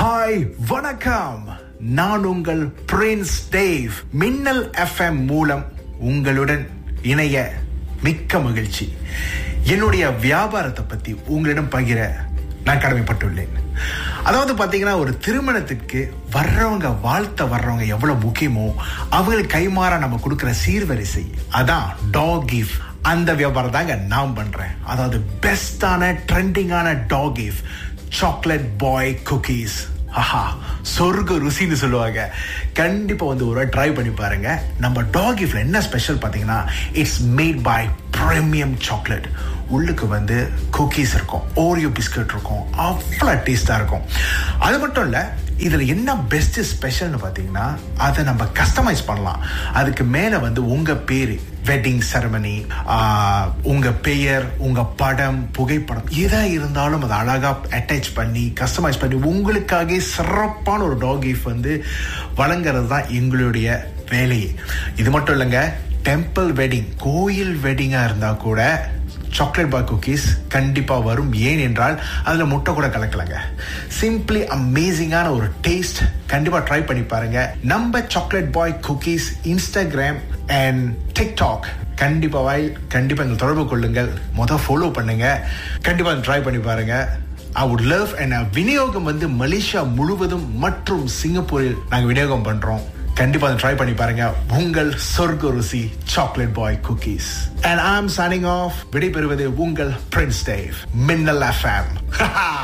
hi வணக்கம் நான் உங்கள் பிரின்ஸ் டேவ் மின்னல் எஃப்எம் மூலம் உங்களுடன் இணைய மிக்க மகிழ்ச்சி என்னுடைய வியாபாரத்தை பத்தி உங்களிடம் பகிர நான் கடமைப்பட்டுள்ளேன் அதாவது பாத்தீங்கன்னா ஒரு திருமணத்துக்கு வர்றவங்க வாழ்த்த வர்றவங்க எவ்வளவு முக்கியமோ அவங்களுக்கு கைமாறா நம்ம கொடுக்கிற சீர்வரிசை அதான் டாக் கிஃப்ட் அந்த வியாபாரம் தாங்க நான் பண்றேன் அதாவது பெஸ்டான ட்ரெண்டிங்கான talk gift chocolate boy cookies ஆஹா சொர்க்க ருசின்னு சொல்லுவாங்க கண்டிப்பா வந்து ஒரு ட்ரை பண்ணி பாருங்க நம்ம டாக் கிஃப்ட்ல என்ன ஸ்பெஷல் பாத்தீங்கன்னா it's made by premium chocolate உள்ளுக்கு வந்து குக்கீஸ் இருக்கும் ஓரியோ பிஸ்கட் இருக்கும் அவ்வளோ டேஸ்டா இருக்கும் அது மட்டும் இல்ல இதுல என்ன பெஸ்ட் ஸ்பெஷல்னு பாத்தீங்கன்னா அதை நம்ம கஸ்டமைஸ் பண்ணலாம் அதுக்கு மேல வந்து உங்க பேரு வெட்டிங் செரமனி உங்க பெயர் உங்க படம் புகைப்படம் எதா இருந்தாலும் அதை அழகா அட்டாச் பண்ணி கஸ்டமைஸ் பண்ணி உங்களுக்காக சிறப்பான ஒரு டாக் கிஃப்ட் வந்து வழங்குறது தான் எங்களுடைய வேலையே இது மட்டும் இல்லைங்க டெம்பிள் வெட்டிங் கோயில் வெட்டிங்கா இருந்தா கூட சாக்லேட் பார் குக்கீஸ் கண்டிப்பா வரும் ஏன் என்றால் அதுல முட்டை கூட கலக்கலங்க சிம்பிளி அமேசிங்கான ஒரு டேஸ்ட் கண்டிப்பா ட்ரை பண்ணி பாருங்க நம்ம chocolate boy cookies Instagram and TikTok கண்டிப்பா வாய் கண்டிப்பா எங்கள் தொடர்பு கொள்ளுங்கள் மொதல் ஃபாலோ பண்ணுங்க கண்டிப்பா ட்ரை பண்ணி பாருங்க ஐ வுட் லவ் அண்ட் விநியோகம் வந்து மலேசியா முழுவதும் மற்றும் சிங்கப்பூரில் நாங்கள் விநியோகம் பண்றோம் கண்டிப்பா அதை ட்ரை பண்ணி பாருங்க உங்கள் சொர்க்க ருசி chocolate boy cookies and I am signing of விடைபெறுவது உங்கள் பிரின்ஸ் டேவ் மின்னல் எஃப்எம்